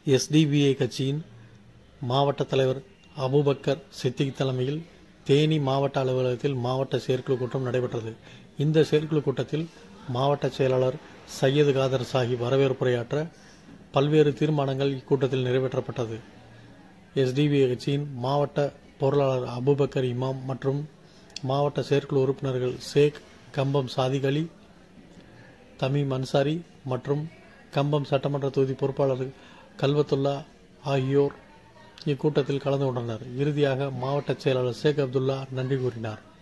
SDPI கட்சியின் மாவட்ட தலைவர் அபுபக்கர் சித்திக் தலைமையில் தேனி மாவட்ட அலுவலகத்தில் மாவட்ட செயற்குழு கூட்டம் நடைபெற்றது இந்த செயற்குழு கூட்டத்தில் மாவட்ட செயலாளர் சையது காதர் சாஹிப் வரவேற்புரையாற்ற பல்வேறு தீர்மானங்கள் இக்கூட்டத்தில் நிறைவேற்றப்பட்டது எஸ்டிபிஐ கட்சியின் மாவட்ட பொருளாளர் அபுபக்கர் இமாம் மற்றும் மாவட்ட செயற்குழு உறுப்பினர்கள் ஷேக் கம்பம் சாதிக் அலி தமீம் அன்சாரி மற்றும் கம்பம் சட்டமன்ற தொகுதி பொறுப்பாளர் கல்வத்துல்லா ஆகியோர் இக்கூட்டத்தில் கலந்து கொண்டனர் இறுதியாக மாவட்ட செயலாளர் ஷேக் அப்துல்லா நன்றி கூறினார்